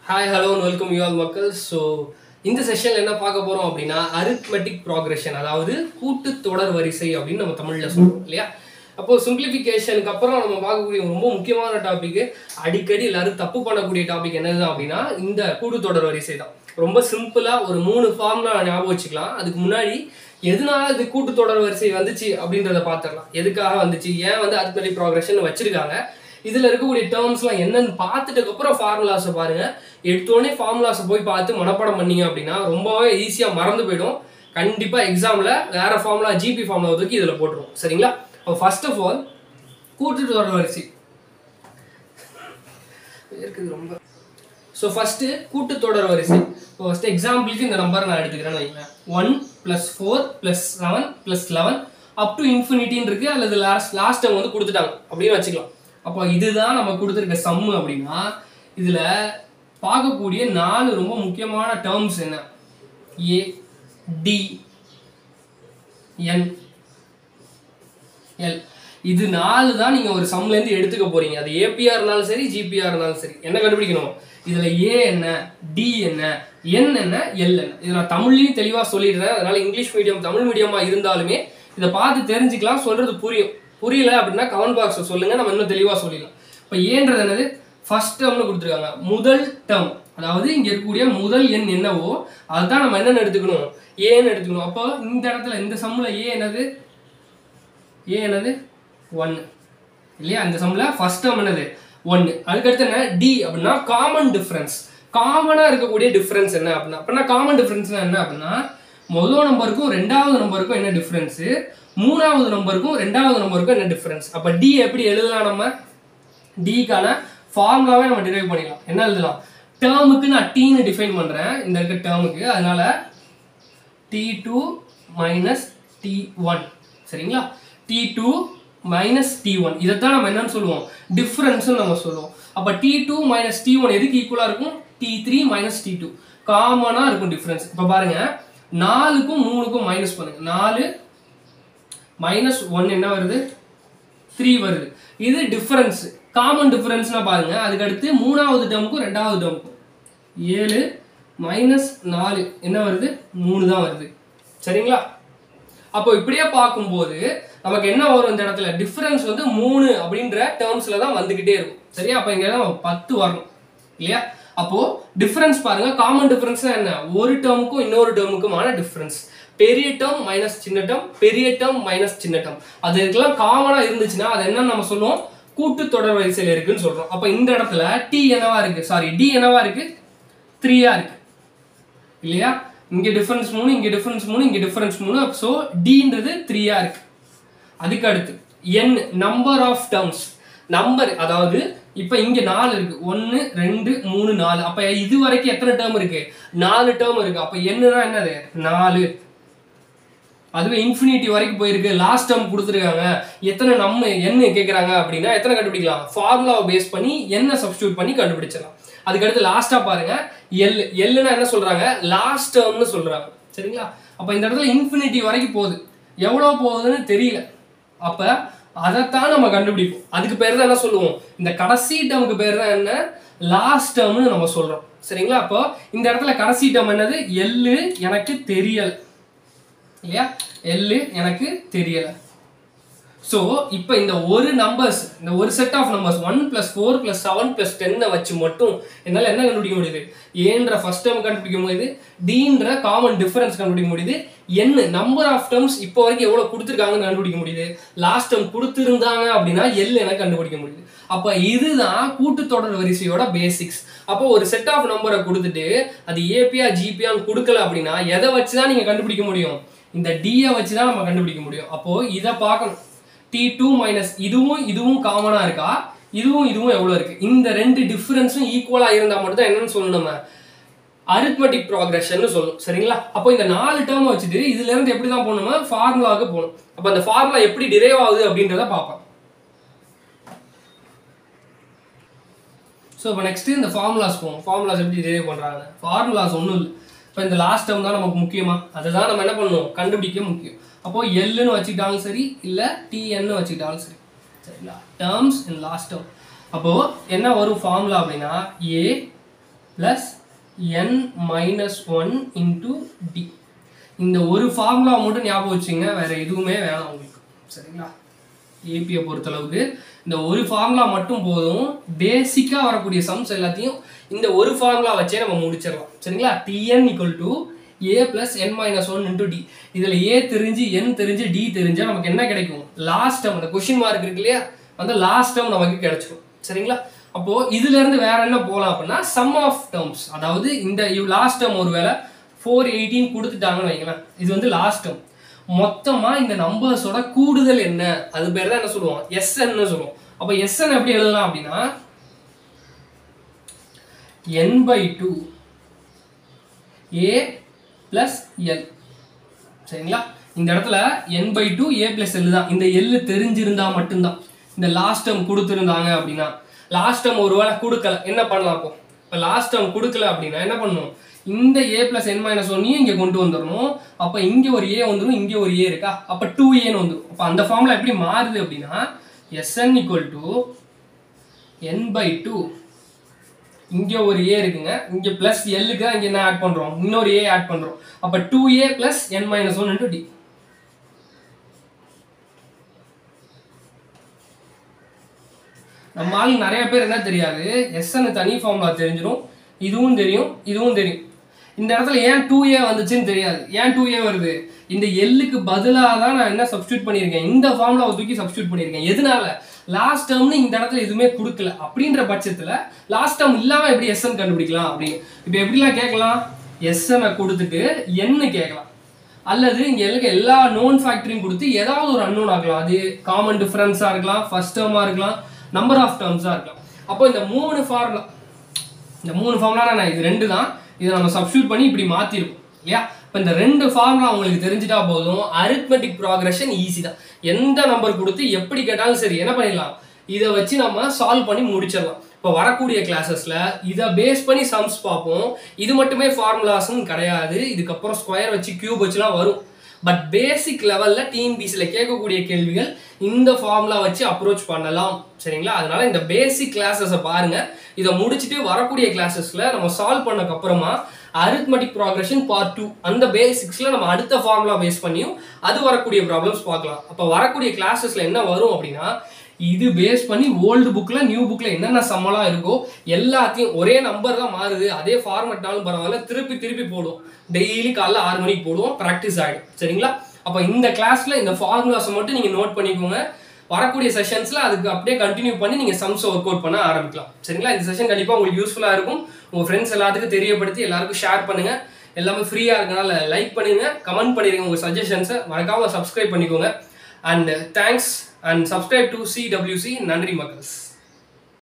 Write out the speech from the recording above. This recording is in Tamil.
hi hello welcome you all மக்கள் ஸோ இந்த செஷனில் என்ன பார்க்க போகிறோம் அப்படின்னா அரித்மெட்டிக் ப்ராக்ரெஷன் அதாவது கூட்டு தொடர் வரிசை அப்படின்னு நம்ம தமிழில் சொல்லுவோம் இல்லையா அப்போ சிம்பிளிஃபிகேஷனுக்கு அப்புறம் நம்ம பார்க்கக்கூடிய ரொம்ப முக்கியமான டாபிக் அடிக்கடி எல்லாரும் தப்பு பண்ணக்கூடிய டாபிக் என்னது அப்படின்னா இந்த கூட்டு தொடர் வரிசை தான் ரொம்ப சிம்பிளாக ஒரு மூணு ஃபார்முலா ஞாபகம் வச்சுக்கலாம் அதுக்கு முன்னாடி எதனால இது கூட்டு தொடர் வரிசை வந்துச்சு அப்படின்றத பார்த்துடலாம் எதுக்காக வந்துச்சு ஏன் வந்து அரித்மெட்டிக் ப்ராக்ரெஷன் வச்சிருக்காங்க இதுல இருக்கக்கூடிய டேர்ம்ஸ்லாம் என்னன்னு பார்த்துட்டு அப்புறம் ஃபார்முலாஸை பாருங்க எடுத்தோடனே ஃபார்முலாஸை போய் பார்த்து மனப்பாடம் பண்ணீங்க அப்படின்னா ரொம்பவே ஈஸியா மறந்து போயிடும் கண்டிப்பா எக்ஸாம்ல வேற ஃபார்முலா ஜிபி ஃபார்முலா தூக்கி இதுல போட்டுருவோம் சரிங்களா அப்போ ஃபர்ஸ்ட் ஆஃப் ஆல் கூட்டு தொடர் வரிசை இருக்குது ரொம்ப ஸோ ஃபஸ்ட்டு கூட்டுத்தொடர் வரிசை இப்போ ஃபஸ்ட்டு எக்ஸாம்பிளுக்கு இந்த நம்பர் நான் எடுத்துக்கிறேன்னு வைங்களேன் one plus four plus seven plus eleven up to இன்ஃபினிட்டின்னு இருக்கு அல்லது லாஸ்ட் லாஸ்ட் டைம் வந்து கொடுத்துட்டாங்க அப்படின்னு வச்சுக்கலாம் அப்போ இதுதான் நம்ம கொடுத்துருக்க சம்மு அப்படின்னா இதில் பார்க்கக்கூடிய நாலு ரொம்ப முக்கியமான டேர்ம்ஸ் என்ன ஏ டி என் எல் இது நாலு தான் நீங்கள் ஒரு சம்லேருந்து எடுத்துக்க போறீங்க அது ஏபிஆர் இருந்தாலும் சரி ஜிபிஆர் இருந்தாலும் சரி என்ன கண்டுபிடிக்கணும் இதில் ஏ என்ன டி என்ன என் என்ன எல் என்ன இது நான் தமிழ்லையும் தெளிவாக சொல்லிடுறேன் அதனால இங்கிலீஷ் மீடியம் தமிழ் மீடியமாக இருந்தாலுமே இதை பார்த்து தெரிஞ்சுக்கலாம் சொல்கிறது புரியும் புரியல அப்படின்னா கமெண்ட் பாக்ஸில் சொல்லுங்கள் நம்ம இன்னும் தெளிவாக சொல்லிடலாம் இப்போ ஏன்றது என்னது ஃபர்ஸ்ட் டேர்ம்னு கொடுத்துருக்காங்க முதல் டேர்ம் அதாவது இங்கே இருக்கக்கூடிய முதல் எண் என்னவோ அதுதான் நம்ம என்னென்னு எடுத்துக்கணும் ஏன்னு எடுத்துக்கணும் அப்போ இந்த இடத்துல இந்த சம்மில் ஏ என்னது ஏ என்னது ஒன்று இல்லையா இந்த சம்மில் ஃபர்ஸ்ட் டேர்ம் என்னது ஒன்று அதுக்கடுத்து என்ன டி அப்படின்னா காமன் டிஃப்ரென்ஸ் காமனாக இருக்கக்கூடிய டிஃப்ரென்ஸ் என்ன அப்படின்னா அப்படின்னா காமன் டிஃப்ரென்ஸ்னா என்ன அப்படின்னா முதல் நம்பருக்கும் ரெண்டாவது நம்பருக்கும் என்ன டிஃப்ரென்ஸு மூணாவது நம்பருக்கும் ரெண்டாவது நம்பருக்கும் என்ன டிஃப்ரென்ஸ் அப்போ டி எப்படி எழுதலாம் நம்ம டிக்கான ஃபார்முலாவே நம்ம டிரைவ் பண்ணிடலாம் என்ன எழுதலாம் டேர்முக்கு நான் டீன்னு டிஃபைன் பண்ணுறேன் இந்த இருக்க டேர்முக்கு அதனால T two minus T one சரிங்களா T two minus T one இதைத்தான் நம்ம என்னன்னு சொல்லுவோம் டிஃப்ரென்ஸ்னு நம்ம சொல்லுவோம் அப்போ T two minus T one எதுக்கு ஈக்குவலாக இருக்கும் T three minus T two காமனாக இருக்கும் டிஃப்ரென்ஸ் இப்போ பாருங்க நாலுக்கும் மூணுக்கும் மைனஸ் பண்ணுங்க நாலு மைனஸ் ஒன் என்ன வருது த்ரீ வருது இது டிஃபரன்ஸ் காமன் டிஃபரன்ஸ்னா பாருங்க அதுக்கு அடுத்து மூணாவது டேர்முக்கும் ரெண்டாவது டேர்முக்கும் ஏழு மைனஸ் நாலு என்ன வருது மூணு தான் வருது சரிங்களா அப்போ இப்படியே பார்க்கும்போது நமக்கு என்ன வரும் இந்த இடத்துல டிஃபரன்ஸ் வந்து மூணு அப்படின்ற டேர்ம்ஸ்ல தான் வந்துகிட்டே இருக்கும் சரியா அப்போ இங்கே தான் பத்து வரணும் இல்லையா அப்போ டிஃபரன்ஸ் பாருங்க காமன் டிஃபரன்ஸ்னா என்ன ஒரு டேர்முக்கும் இன்னொரு டேர்முக்குமான டிஃபரன்ஸ் பெரிய டேர்ம் மைனஸ் சின்ன டேர்ம் பெரிய டேர்ம் மைனஸ் சின்ன டேர்ம் அது இதுக்கெல்லாம் காமனாக இருந்துச்சுன்னா அது என்னன்னு நம்ம சொல்லுவோம் கூட்டு தொடர் வரிசையில் இருக்குன்னு சொல்றோம் அப்போ இந்த இடத்துல டி என்னவா இருக்கு சாரி டி என்னவா இருக்கு த்ரீயா இருக்கு இல்லையா இங்க டிஃபரன்ஸ் மூணு இங்க டிஃபரன்ஸ் மூணு இங்க டிஃபரன்ஸ் மூணு ஸோ டின்றது த்ரீயா இருக்கு அதுக்கு அடுத்து N number of terms number அதாவது இப்போ இங்க நாலு இருக்கு ஒன்று ரெண்டு மூணு நாலு அப்போ இது வரைக்கும் எத்தனை டேர்ம் இருக்கு நாலு டேர்ம் இருக்கு அப்போ என்னன்னா என்னது நாலு அதுவே இன்ஃபினிட்டி வரைக்கும் போயிருக்கு லாஸ்ட் டேர்ம் கொடுத்துருக்காங்க எத்தனை நம்ம என்ன கேட்குறாங்க அப்படின்னா எத்தனை கண்டுபிடிக்கலாம் ஃபார்முலாவை பேஸ் பண்ணி என்ன சப்ஸ்டியூட் பண்ணி கண்டுபிடிச்சிடலாம் அதுக்கடுத்து லாஸ்ட்டாக பாருங்க எல் எல்லுனா என்ன சொல்றாங்க லாஸ்ட் டேர்ம்னு சொல்றாங்க சரிங்களா அப்போ இந்த இடத்துல இன்ஃபினிட்டி வரைக்கும் போகுது எவ்வளோ போகுதுன்னு தெரியல அப்போ அதைத்தான் நம்ம கண்டுபிடிப்போம் அதுக்கு பேர் தான் என்ன சொல்லுவோம் இந்த கடைசி டேர்முக்கு பேர் தான் என்ன லாஸ்ட் டேர்ம்னு நம்ம சொல்றோம் சரிங்களா அப்போ இந்த இடத்துல கடைசி டேர்ம் என்னது எல்லு எனக்கு தெரியல இல்லையா எல்லு எனக்கு தெரியல ஸோ இப்போ இந்த ஒரு நம்பர்ஸ் இந்த ஒரு set of numbers one plus four plus seven plus டென்னை வச்சு மட்டும் என்னால் என்ன கண்டுபிடிக்க முடியுது ஏன்ற ஃபர்ஸ்ட் டேர்ம் கண்டுபிடிக்க முடியுது டீன்ற காமன் டிஃபரன்ஸ் கண்டுபிடிக்க முடியுது என்ன நம்பர் ஆஃப் டேர்ம்ஸ் இப்போ வரைக்கும் எவ்வளோ கொடுத்துருக்காங்கன்னு கண்டுபிடிக்க முடியுது லாஸ்ட் டேர்ம் கொடுத்துருந்தாங்க அப்படின்னா எல் எனக்கு கண்டுபிடிக்க முடியுது அப்போ இதுதான் கூட்டுத்தொடர் வரிசையோட பேசிக்ஸ் அப்போ ஒரு செட் ஆஃப் நம்பரை கொடுத்துட்டு அது ஏபியா ஜிபியான்னு கொடுக்கல அப்படின்னா எதை வச்சு தான் நீங்கள் கண்டுபிடிக்க முடியும் இந்த டியை வச்சு தான் நம்ம கண்டுபிடிக்க முடியும் அப்போ இதை பார்க்கணும் டி டூ மைனஸ் இதுவும் இதுவும் காமனாக இருக்கா இதுவும் இதுவும் எவ்வளோ இருக்கு இந்த ரெண்டு டிஃபரன்ஸும் ஈக்குவலாக இருந்தால் மட்டும் தான் என்னன்னு சொல்லணும் நம்ம அரித்மெட்டிக் ப்ராக்ரஷன் சொல்லணும் சரிங்களா அப்போ இந்த நாலு டேர்ம் வச்சுட்டு இதுல இருந்து எப்படி தான் போகணுமா ஃபார்முலாவுக்கு போகணும் அப்போ அந்த ஃபார்முலா எப்படி டிரைவ் ஆகுது அப்படின்றத பார்ப்போம் ஸோ இப்போ நெக்ஸ்ட் இந்த ஃபார்முலாஸ் போவோம் ஃபார்முலாஸ் எப்படி டிரைவ் பண்ணுறாங்க ஃபார்முலாஸ் ஒன்றும் இல்லை இப்போ இந்த லாஸ்ட் டேர்ம் தான் நமக்கு முக்கியமா அதுதான் நம்ம என்ன பண்ணணும் கண்டுபிடிக்க முக்கியம் அப்போ எல்லுன்னு வச்சுக்கிட்டாலும் சரி இல்லை டிஎன்னு வச்சுக்கிட்டாலும் சரி சரிங்களா டேர்ம்ஸ் இன் லாஸ்ட் டேர்ம் அப்போ என்ன வரும் ஃபார்முலா அப்படின்னா A plus N minus one into T இந்த ஒரு ஃபார்முலா மட்டும் ஞாபகம் வச்சுங்க வேற எதுவுமே வேணாம் உங்களுக்கு சரிங்களா ஏபியை பொறுத்தளவுக்கு இந்த ஒரு ஃபார்முலா மட்டும் போதும் பேசிக்காக வரக்கூடிய சம்ஸ் எல்லாத்தையும் இந்த ஒரு ஃபார்முலா வச்சே நம்ம முடிச்சிடலாம் சரிங்களா TN equal to A plus N minus one into T இதில் ஏ தெரிஞ்சு என் தெரிஞ்சு டி தெரிஞ்சா நமக்கு என்ன கிடைக்கும் லாஸ்ட் டேர்ம் அந்த கொஷின் மார்க் இருக்கு இல்லையா அந்த லாஸ்ட் டேர்ம் நமக்கு கிடைச்சிடும் சரிங்களா அப்போ இதுல இருந்து வேற என்ன போகலாம் அப்படின்னா சம் ஆஃப் டேர்ம்ஸ் அதாவது இந்த லாஸ்ட் டேர்ம் ஒருவேளை ஃபோர் எயிட்டீன் கொடுத்துட்டாங்கன்னு வைங்களேன் இது வந்து லாஸ்ட் டேர்ம் மொத்தமா இந்த நம்பர்ஸோட கூடுதல் என்ன அது பேர் தான் என்ன சொல்லுவோம் எஸ்என்னு சொல்லுவோம் அப்போ எஸ்என் எப்படி எழுதலாம் அப்படின்னா N by two A plus L சரிங்களா இந்த இடத்துல N by two A plus L தான் இந்த எல் தெரிஞ்சிருந்தா மட்டும்தான் இந்த லாஸ்ட் டேர்ம் கொடுத்துருந்தாங்க அப்படின்னா லாஸ்ட் டேர்ம் ஒருவேளை கொடுக்கல என்ன பண்ணலாம் அப்போ இப்போ லாஸ்ட் டேர்ம் கொடுக்கல அப்படின்னா என்ன பண்ணணும் இந்த ஏ பிளஸ் என் மைனஸ் ஒன்னையும் இங்கே கொண்டு வந்துடணும் அப்போ இங்கே ஒரு ஏ வந்துடும் இங்கே ஒரு ஏ இருக்கா அப்போ டூ ஏன்னு வந்துடும் அப்போ அந்த ஃபார்முலா எப்படி மாறுது அப்படின்னா SN equal to N by two இங்கே ஒரு ஏ இருக்குங்க இங்கே ப்ளஸ் எல்லுக்கு தான் இங்கே என்ன ஆட் பண்ணுறோம் இன்னொரு ஏ ஆட் பண்ணுறோம் அப்போ two A plus N minus one into T நம்ம ஆள் நிறைய பேர் என்ன தெரியாது எஸ்என் தனி ஃபார்முலா தெரிஞ்சிடும் இதுவும் தெரியும் இதுவும் தெரியும் இந்த இடத்துல ஏன் டூ ஏ வந்துச்சுன்னு தெரியாது ஏன் டூ ஏ வருது இந்த எல்லுக்கு பதிலாக தான் நான் என்ன சப்ஸ்டியூட் பண்ணியிருக்கேன் இந்த ஃபார்முலாவை தூக்கி சப்ஸ்டியூட் பண்ணியிருக்கேன் எதனால லாஸ்ட் டேர்ம்னு இந்த இடத்துல எதுவுமே கொடுக்கல அப்படின்ற பட்சத்தில் லாஸ்ட் டேர்ம் இல்லாமல் எப்படி எஸ்என் கண்டுபிடிக்கலாம் அப்படின்னு இப்போ எப்படிலாம் கேட்கலாம் எஸ்எனை கொடுத்துட்டு என்னு கேட்கலாம் அல்லது இங்கே இருக்க எல்லா நோன் ஃபேக்டரியும் கொடுத்து ஏதாவது ஒரு அன்னோன் ஆகலாம் அது காமன் டிஃபரன்ஸாக இருக்கலாம் ஃபர்ஸ்ட் டேர்மாக இருக்கலாம் நம்பர் ஆஃப் டேர்ம்ஸாக இருக்கலாம் அப்போ இந்த மூணு ஃபார்முலா இந்த மூணு ஃபார்முலா நான் இது ரெண்டு தான் இதை நம்ம சப்ஸ்டியூட் பண்ணி இப்படி மாற்றிருக்கோம் இல்லையா இப்போ இந்த ரெண்டு ஃபார்முலா உங்களுக்கு தெரிஞ்சிட்டா போதும் அரித்மெட்டிக் ப்ராக்ரஷன் ஈஸி தான் எந்த நம்பர் கொடுத்து எப்படி கேட்டாலும் சரி என்ன பண்ணிடலாம் இதை வச்சு நம்ம சால்வ் பண்ணி முடிச்சிடலாம் இப்போ வரக்கூடிய கிளாஸஸில் இதை பேஸ் பண்ணி சம்ஸ் பார்ப்போம் இது மட்டுமே ஃபார்முலாஸ்ன்னு கிடையாது இதுக்கப்புறம் ஸ்கொயர் வச்சு கியூப் வச்சுலாம் வரும் பட் பேசிக் லெவலில் டிஎன்பிசியில் கேட்கக்கூடிய கேள்விகள் இந்த ஃபார்முலா வச்சு அப்ரோச் பண்ணலாம் சரிங்களா அதனால இந்த பேசிக் கிளாஸஸை பாருங்க இதை முடிச்சுட்டு வரக்கூடிய கிளாஸஸ்ல நம்ம சால்வ் பண்ணக்கு அப்புறமா அரித்மெட்டிக் ப்ராக்ரஷன் பார்ட் டூ அந்த பேசிக்ஸ்ல நம்ம அடுத்த ஃபார்முலா பேஸ் பண்ணியும் அது வரக்கூடிய ப்ராப்ளம்ஸ் பார்க்கலாம் அப்போ வரக்கூடிய கிளாஸஸ்ல என்ன வரும் அப்படின்னா இது பேஸ் பண்ணி ஓல்டு புக்கில் நியூ புக்கில் என்னென்ன சம்மலாம் இருக்கோ எல்லாத்தையும் ஒரே நம்பர் தான் மாறுது அதே ஃபார்மெட்னாலும் பரவாயில்ல திருப்பி திருப்பி போடுவோம் டெய்லி காலைல ஆறு மணிக்கு போடுவோம் ப்ராக்டிஸ் ஆகிடும் சரிங்களா அப்போ இந்த கிளாஸில் இந்த ஃபார்முலாஸை மட்டும் நீங்கள் நோட் பண்ணிக்கோங்க வரக்கூடிய செஷன்ஸில் அதுக்கு அப்படியே கண்டினியூ பண்ணி நீங்கள் சம்ஸ் ஒர்க் அவுட் பண்ண ஆரம்பிக்கலாம் சரிங்களா இந்த செஷன் கண்டிப்பாக உங்களுக்கு யூஸ்ஃபுல்லாக இருக்கும் உங்கள் ஃப்ரெண்ட்ஸ் எல்லாத்துக்கும் தெரியப்படுத்தி எல்லாருக்கும் ஷேர் பண்ணுங்கள் எல்லாமே ஃப்ரீயாக இருக்கனால லைக் பண்ணுங்க கமெண்ட் பண்ணிடுங்க உங்கள் சஜஷன்ஸை மறக்காமல் சப்ஸ்கிரைப் பண்ணிக்கோங்க and thanks and subscribe to CWC நன்றி மக்கள்ஸ்